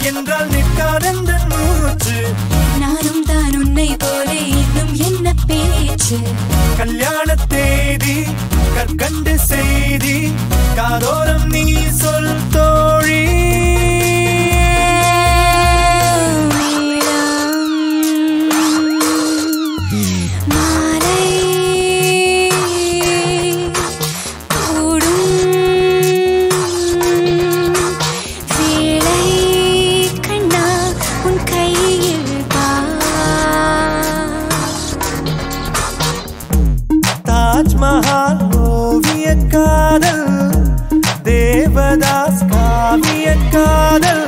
என்றால் நிற்காதெந்த மூச்சு நானும் தான் உன்னை போல இன்னும் என்ன பேச்சு கல்யாண தேதி கற்கண்டு செய்தி காதோரம் நீ சொல் தோழி மாலை கூடும் வேளை கண்ணா உன் கையில் பா தாஜ்மஹால் ஓவிய காதல் தேவதாஸ் காவிய காதல்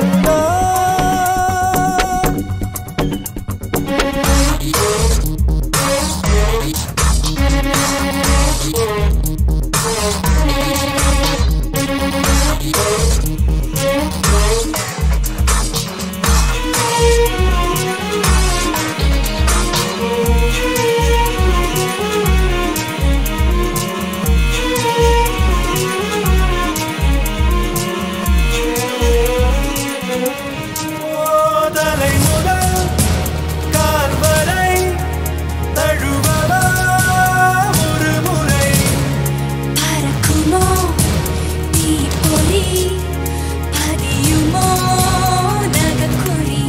தலை முதல் கால் வரை தழுவவா ஒரு முறை பறக்குமோ தீப்பொறி பதியுமோ நகக்குறி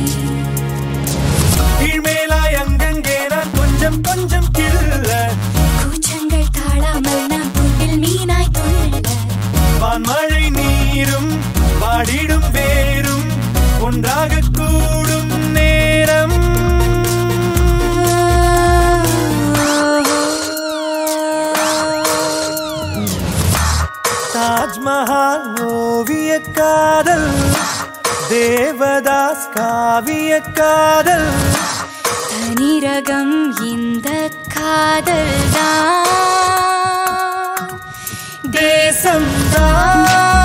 கீழ்மேலாய் அங்கங்கே நான் கொஞ்சம் கொஞ்சம் கிள்ள கூச்சங்கள் தாழாமல் நான் துண்டில் மீனாய் துள்ள வான்மழை நீரும் வாடிடும் வேரும் ஒன்றாக கூடும் நேரம் தாஜ்மஹால் ஓவிய காதல் தேவதாஸ் காவிய காதல் தனிரகம் இந்த காதல் தான் தேசம் தான்